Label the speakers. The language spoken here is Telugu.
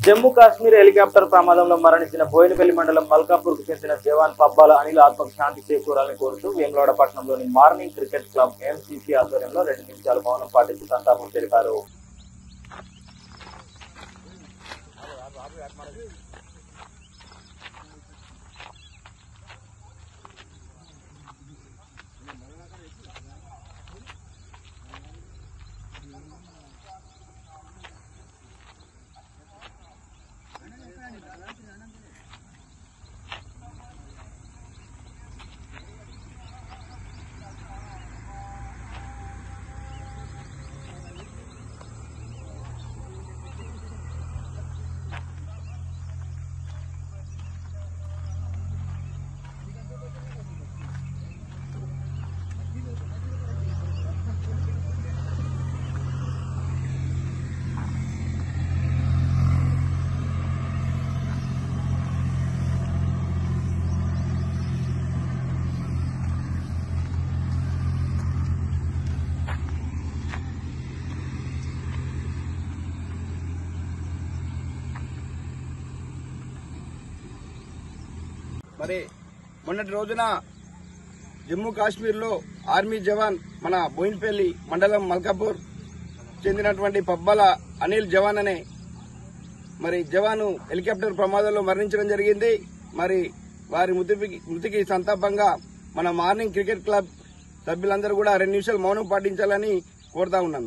Speaker 1: జమ్మూ కాశ్మీర్ హెలికాప్టర్ ప్రమాదంలో మరణించిన బోయినపల్లి మండలం మల్కాపూర్ కు చెందిన జవాన్ పబ్బాల అనిల్ ఆత్మకు శాంతి చేకూరాలని కోరుతూ వేములవాడ పట్టణంలోని మార్నింగ్ క్రికెట్ క్లబ్ ఎంసీసీ ఆధ్వర్యంలో రెండు నిమిషాలు మౌనం పాటించి సంతాపం తెలిపారు
Speaker 2: మరి మొన్నటి రోజున జమ్మూ కాశ్మీర్లో ఆర్మీ జవాన్ మన బోయిన్పల్లి మండలం మల్కాపూర్ చెందినటువంటి పబ్బల అనిల్ జవాన్ అనే మరి జవాను హెలికాప్టర్ ప్రమాదంలో మరణించడం జరిగింది మరి వారి మృతికి మృతికి సంతాపంగా మన మార్నింగ్ క్రికెట్ క్లబ్ సభ్యులందరూ కూడా రెండు నిమిషాలు మౌనం పాటించాలని కోరుతా ఉన్నాను